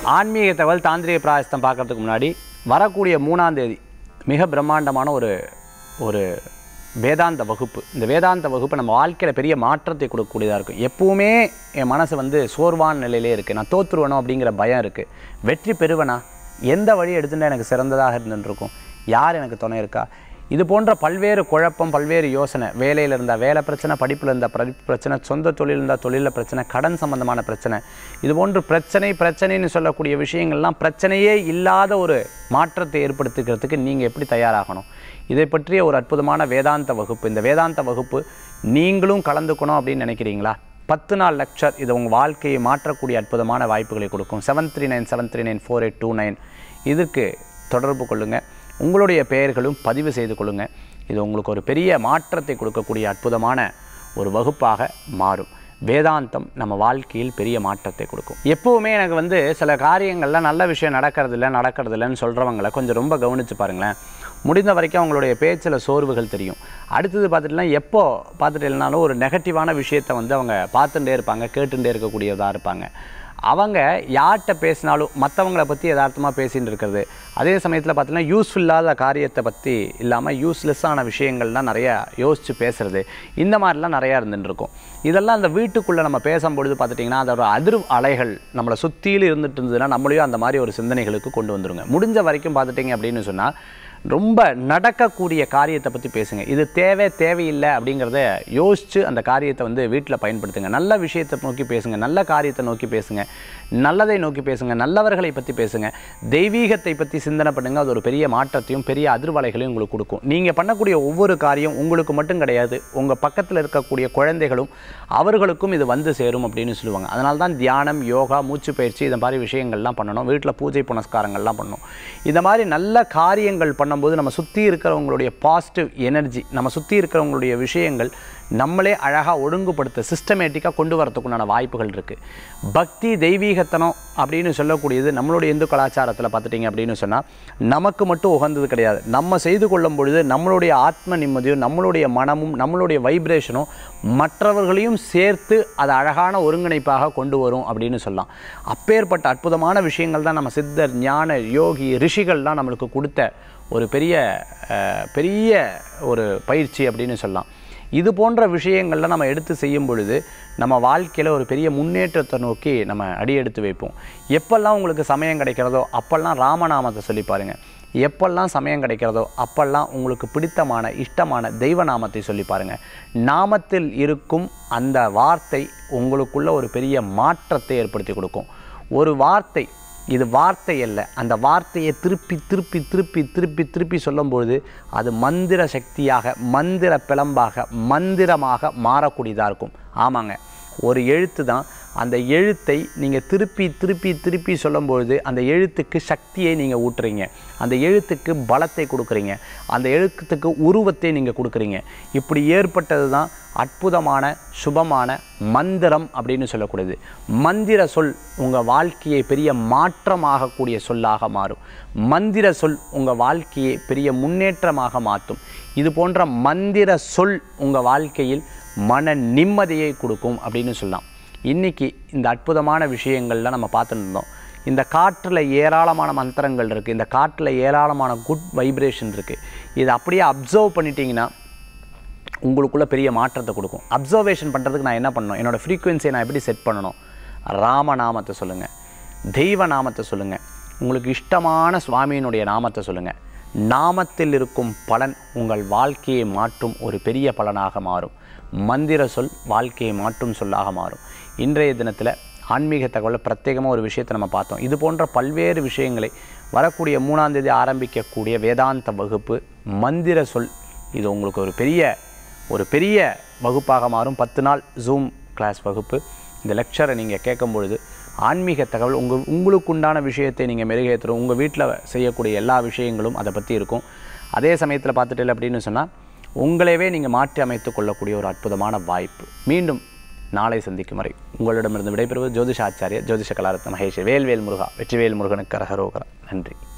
ஆன்மீக தகவல் தாந்திரிக பிராயஸ்தம் பார்க்கறதுக்கு முன்னாடி வரக்கூடிய மூணாம் தேதி மிக பிரம்மாண்டமான ஒரு ஒரு வேதாந்த வகுப்பு இந்த வேதாந்த வகுப்பு நம்ம வாழ்க்கையில் பெரிய மாற்றத்தை கொடுக்கக்கூடியதாக இருக்கும் எப்பவுமே என் மனசு வந்து சோர்வான நிலையிலே இருக்குது நான் தோற்றுருவேனோ அப்படிங்கிற பயம் இருக்குது வெற்றி பெறுவேனா எந்த வழி எடுத்துட்டா எனக்கு சிறந்ததாக இருந்துருக்கும் யார் எனக்கு துணை இருக்கா இது போன்ற பல்வேறு குழப்பம் பல்வேறு யோசனை வேலையில் இருந்தால் வேலை பிரச்சனை படிப்பில் இருந்தால் படிப்பு பிரச்சனை சொந்த தொழில் இருந்தால் தொழிலில் பிரச்சனை கடன் சம்பந்தமான பிரச்சனை இது போன்று பிரச்சனை பிரச்சனைன்னு சொல்லக்கூடிய விஷயங்கள்லாம் பிரச்சனையே இல்லாத ஒரு மாற்றத்தை ஏற்படுத்திக்கிறதுக்கு நீங்கள் எப்படி தயாராகணும் இதை பற்றிய ஒரு அற்புதமான வேதாந்த வகுப்பு இந்த வேதாந்த வகுப்பு நீங்களும் கலந்துக்கணும் அப்படின்னு நினைக்கிறீங்களா பத்து நாள் லெக்சர் இது உங்கள் வாழ்க்கையை மாற்றக்கூடிய அற்புதமான வாய்ப்புகளை கொடுக்கும் seven three nine seven three nine four eight two nine இதற்கு தொடர்பு கொள்ளுங்கள் உங்களுடைய பெயர்களும் பதிவு செய்து கொள்ளுங்கள் இது உங்களுக்கு ஒரு பெரிய மாற்றத்தை கொடுக்கக்கூடிய அற்புதமான ஒரு வகுப்பாக மாறும் வேதாந்தம் நம்ம வாழ்க்கையில் பெரிய மாற்றத்தை கொடுக்கும் எப்போவுமே எனக்கு வந்து சில காரியங்களில் நல்ல விஷயம் நடக்கிறதில்ல நடக்கிறதில்லன்னு சொல்கிறவங்களை கொஞ்சம் ரொம்ப கவனித்து பாருங்களேன் முடிந்த வரைக்கும் அவங்களுடைய பேச்சில் சோர்வுகள் தெரியும் அடுத்தது பார்த்துட்டுனா எப்போ பார்த்துட்டேனாலும் ஒரு நெகட்டிவான விஷயத்தை வந்து அவங்க பார்த்துட்டே இருப்பாங்க கேட்டுட்டே இருக்கக்கூடியதாக இருப்பாங்க அவங்க யார்கிட்ட பேசினாலும் மற்றவங்கள பற்றி யதார்த்தமாக பேசின்னு இருக்கிறது அதே சமயத்தில் பார்த்தீங்கன்னா யூஸ்ஃபுல் இல்லாத காரியத்தை பற்றி இல்லாமல் யூஸ்லெஸ்ஸான விஷயங்கள்லாம் நிறையா யோசித்து பேசுகிறது இந்த மாதிரிலாம் நிறையா இருந்துட்டு இருக்கும் இதெல்லாம் அந்த வீட்டுக்குள்ளே நம்ம பேசும்பொழுது பார்த்துட்டிங்கன்னா அதோட அதிர் அலைகள் நம்மளை சுற்றியில் இருந்துட்டு இருந்ததுன்னா நம்மளையும் அந்த மாதிரி ஒரு சிந்தனைகளுக்கு கொண்டு வந்துருங்க முடிஞ்ச வரைக்கும் பார்த்துட்டிங்க அப்படின்னு சொன்னால் ரொம்ப நடக்கக்கூடிய காரியத்தை பற்றி பேசுங்க இது தேவை தேவையில்லை அப்படிங்கிறத யோசித்து அந்த காரியத்தை வந்து வீட்டில் பயன்படுத்துங்க நல்ல விஷயத்தை நோக்கி பேசுங்க நல்ல காரியத்தை நோக்கி பேசுங்க நல்லதை நோக்கி பேசுங்க நல்லவர்களை பற்றி பேசுங்க தெய்வீகத்தை பற்றி சிந்தனை பண்ணுங்க அது ஒரு பெரிய மாற்றத்தையும் பெரிய அதிர்வலைகளையும் உங்களுக்கு கொடுக்கும் நீங்கள் பண்ணக்கூடிய ஒவ்வொரு காரியம் உங்களுக்கு மட்டும் கிடையாது உங்கள் பக்கத்தில் இருக்கக்கூடிய குழந்தைகளும் அவர்களுக்கும் இது வந்து சேரும் அப்படின்னு சொல்லுவாங்க அதனால தான் தியானம் யோகா மூச்சு பயிற்சி இந்த மாதிரி விஷயங்கள்லாம் பண்ணணும் வீட்டில் பூஜை புனஸ்காரங்கள்லாம் பண்ணணும் இந்த மாதிரி நல்ல காரியங்கள் பண்ணும்போது நம்ம சுற்றி இருக்கிறவங்களுடைய பாசிட்டிவ் எனர்ஜி நம்ம சுற்றி இருக்கிறவங்களுடைய விஷயங்கள் நம்மளே அழகாக ஒழுங்குபடுத்த சிஸ்டமேட்டிக்காக கொண்டு வரதுக்குண்டான வாய்ப்புகள் இருக்குது பக்தி தெய்வீகத்தனம் அப்படின்னு சொல்லக்கூடியது நம்மளுடைய இந்து கலாச்சாரத்தில் பார்த்துட்டிங்க அப்படின்னு சொன்னால் நமக்கு மட்டும் உகந்தது கிடையாது நம்ம செய்து கொள்ளும் பொழுது நம்மளுடைய ஆத்ம நிம்மதியும் நம்மளுடைய மனமும் நம்மளுடைய வைப்ரேஷனும் மற்றவர்களையும் சேர்த்து அதை அழகான ஒருங்கிணைப்பாக கொண்டு வரும் அப்படின்னு சொல்லலாம் அப்பேற்பட்ட அற்புதமான விஷயங்கள் தான் நம்ம சித்தர் ஞான யோகி ரிஷிகள்லாம் நம்மளுக்கு கொடுத்த ஒரு பெரிய அஹ், பெரிய ஒரு பயிற்சி அப்படின்னு சொல்லலாம் இது போன்ற விஷயங்கள்லாம் நம்ம எடுத்து செய்யும் பொழுது நம்ம வாழ்க்கையில் ஒரு பெரிய முன்னேற்றத்தை நோக்கி நம்ம அடி எடுத்து வைப்போம் எப்பெல்லாம் உங்களுக்கு சமயம் கிடைக்கிறதோ அப்பெல்லாம் ராமநாமத்தை சொல்லி பாருங்க எப்பெல்லாம் சமயம் கிடைக்கிறதோ அப்பெல்லாம் உங்களுக்கு பிடித்தமான இஷ்டமான தெய்வ நாமத்தை சொல்லி பாருங்க நாமத்தில் இருக்கும் அந்த வார்த்தை உங்களுக்குள்ள ஒரு பெரிய மாற்றத்தை ஏற்படுத்தி கொடுக்கும் ஒரு வார்த்தை இது வார்த்தை அல்ல அந்த வார்த்தையை திருப்பி திருப்பி திருப்பி திருப்பி திருப்பி சொல்லும்பொழுது அது மந்திர சக்தியாக மந்திர பிளம்பாக மந்திரமாக மாறக்கூடியதாக இருக்கும் ஆமாங்க ஒரு எழுத்து தான் அந்த எழுத்தை நீங்கள் திருப்பி திருப்பி திருப்பி சொல்லும்பொழுது அந்த எழுத்துக்கு சக்தியை நீங்கள் ஊட்டுறீங்க அந்த எழுத்துக்கு பலத்தை கொடுக்குறீங்க அந்த எழுத்துக்கு உருவத்தை நீங்கள் கொடுக்குறீங்க இப்படி ஏற்பட்டது தான் அற்புதமான சுபமான மந்திரம் அப்படின்னு சொல்லக்கூடியது மந்திர சொல் உங்கள் வாழ்க்கையை பெரிய மாற்றமாகக்கூடிய சொல்லாக மாறும் மந்திர சொல் உங்கள் வாழ்க்கையை பெரிய முன்னேற்றமாக மாற்றும் இது போன்ற மந்திர சொல் உங்கள் வாழ்க்கையில் மன நிம்மதியை கொடுக்கும் அப்படின்னு சொல்லலாம் இன்றைக்கி இந்த அற்புதமான விஷயங்கள்லாம் நம்ம பார்த்துட்டு இருந்தோம் இந்த காற்றில் ஏராளமான மந்திரங்கள் இருக்குது இந்த காற்றில் ஏராளமான குட் வைப்ரேஷன் இருக்குது இதை அப்படியே அப்சர்வ் பண்ணிட்டீங்கன்னா உங்களுக்குள்ள பெரிய மாற்றத்தை கொடுக்கும் அப்சர்வேஷன் பண்ணுறதுக்கு நான் என்ன பண்ணணும் என்னோடய ஃப்ரீக்குவென்சியை நான் எப்படி செட் பண்ணணும் ராமநாமத்தை சொல்லுங்கள் தெய்வ நாமத்தை சொல்லுங்கள் உங்களுக்கு இஷ்டமான சுவாமியினுடைய நாமத்தை சொல்லுங்கள் நாமத்தில் இருக்கும் பலன் உங்கள் வாழ்க்கையை மாற்றும் ஒரு பெரிய பலனாக மாறும் மந்திர சொல் வாழ்க்கையை மாற்றும் சொல்லாக மாறும் இன்றைய தினத்தில் ஆன்மீக தகவலை பிரத்யேகமாக ஒரு விஷயத்தை நம்ம பார்த்தோம் இது போன்ற பல்வேறு விஷயங்களை வரக்கூடிய மூணாம் தேதி ஆரம்பிக்கக்கூடிய வேதாந்த வகுப்பு மந்திர சொல் இது உங்களுக்கு ஒரு பெரிய ஒரு பெரிய வகுப்பாக மாறும் பத்து நாள் ஜூம் கிளாஸ் வகுப்பு இந்த லெக்சரை நீங்கள் கேட்கும் பொழுது ஆன்மீக தகவல் உங்கள் உங்களுக்குண்டான விஷயத்தை நீங்கள் மெருகேற்றுறோம் உங்கள் வீட்டில் செய்யக்கூடிய எல்லா விஷயங்களும் அதை பற்றி இருக்கும் அதே சமயத்தில் பார்த்துட்டு அப்படின்னு சொன்னால் உங்களையவே நீங்கள் மாற்றி அமைத்து கொள்ளக்கூடிய ஒரு அற்புதமான வாய்ப்பு மீண்டும் நாளை சந்திக்கும் வரை உங்களிடமிருந்து விடைபெறுவது ஜோதிஷ ஆச்சாரியர் ஜோதிஷ கலாரத்ன மகேஷ் வேல்வேல் முருகா வெற்றிவேல் முருகனுக்கு அரகரோகரா நன்றி